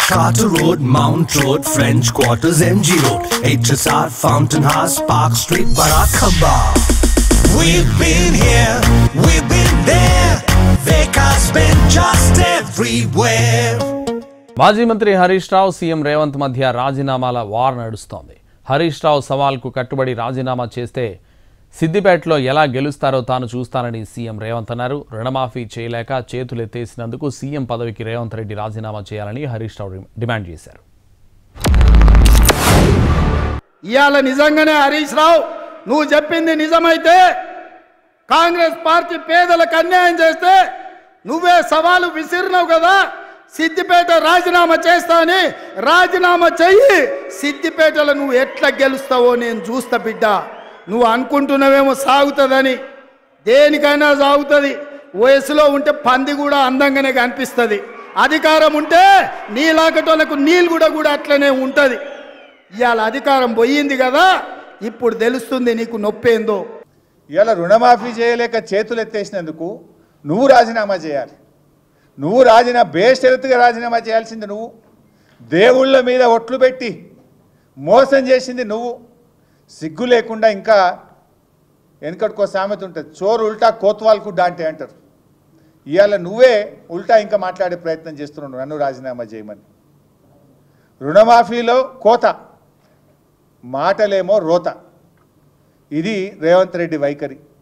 Carter Road, Mount Road, French Quarters, MG Road, HSR, Fountain House, Park Street, Barackamba. We've been here, we've been there. Vekas been just everywhere. మాజీ మంత్రి హరీష్ రావు CM Revanth మధ్య రాజీనామాల war నడుస్తోంది హరీష్ రావు సవాల్కు కట్టుబడి రాజీనామా చేస్తే సిద్దిపేటలో ఎలా గెలుస్తారో తాను చూస్తానని సీఎం రేవంత్ అన్నారు రుణమాఫీ చేయలేక చేతులెత్తేసినందుకు సీఎం పదవికి రేవంత్ రెడ్డి రాజీనామా చేయాలని హరీష్ రావు డిమాండ్ చేశారు ఇవాళ నిజంగానే హరీష్ రావు నువ్వు చెప్పింది నిజమైతే కాంగ్రెస్ పార్టీ పేదలకు అన్యాయం చేస్తే నువ్వే సవాలు విసిరినావు కదా సిద్దిపేట రాజీనామా చేస్తా అని రాజీనామా చెయ్యి సిద్దిపేటలో నువ్వు ఎట్లా గెలుస్తావో నేను చూస్తా బిడ్డ నువ్వు అనుకుంటున్నావేమో సాగుతుందని దేనికైనా సాగుతుంది వయసులో ఉంటే పంది కూడా అందంగానే కనిపిస్తుంది అధికారం ఉంటే నీలాకటోళ్ళకు నీళ్ళు కూడా కూడా అట్లనే ఉంటుంది ఇవాళ అధికారం పోయింది కదా ఇప్పుడు తెలుస్తుంది నీకు నొప్పేందో ఇవాళ రుణమాఫీ చేయలేక చేతులు ఎత్తేసినందుకు నువ్వు రాజీనామా చేయాలి నువ్వు రాజీనామా బేషరతుగా రాజీనామా చేయాల్సింది నువ్వు దేవుళ్ళ మీద ఒట్లు పెట్టి మోసం చేసింది నువ్వు సిగ్గు లేకుండా ఇంకా వెనకటికో సామెత ఉంటుంది చోరు ఉల్టా కోత్వాల్కు డాంటే అంటారు ఇవాళ నువ్వే ఉల్టా ఇంకా మాట్లాడే ప్రయత్నం చేస్తున్నావు నన్ను రాజీనామా చేయమని రుణమాఫీలో కోత మాటలేమో రోత ఇది రేవంత్ రెడ్డి వైఖరి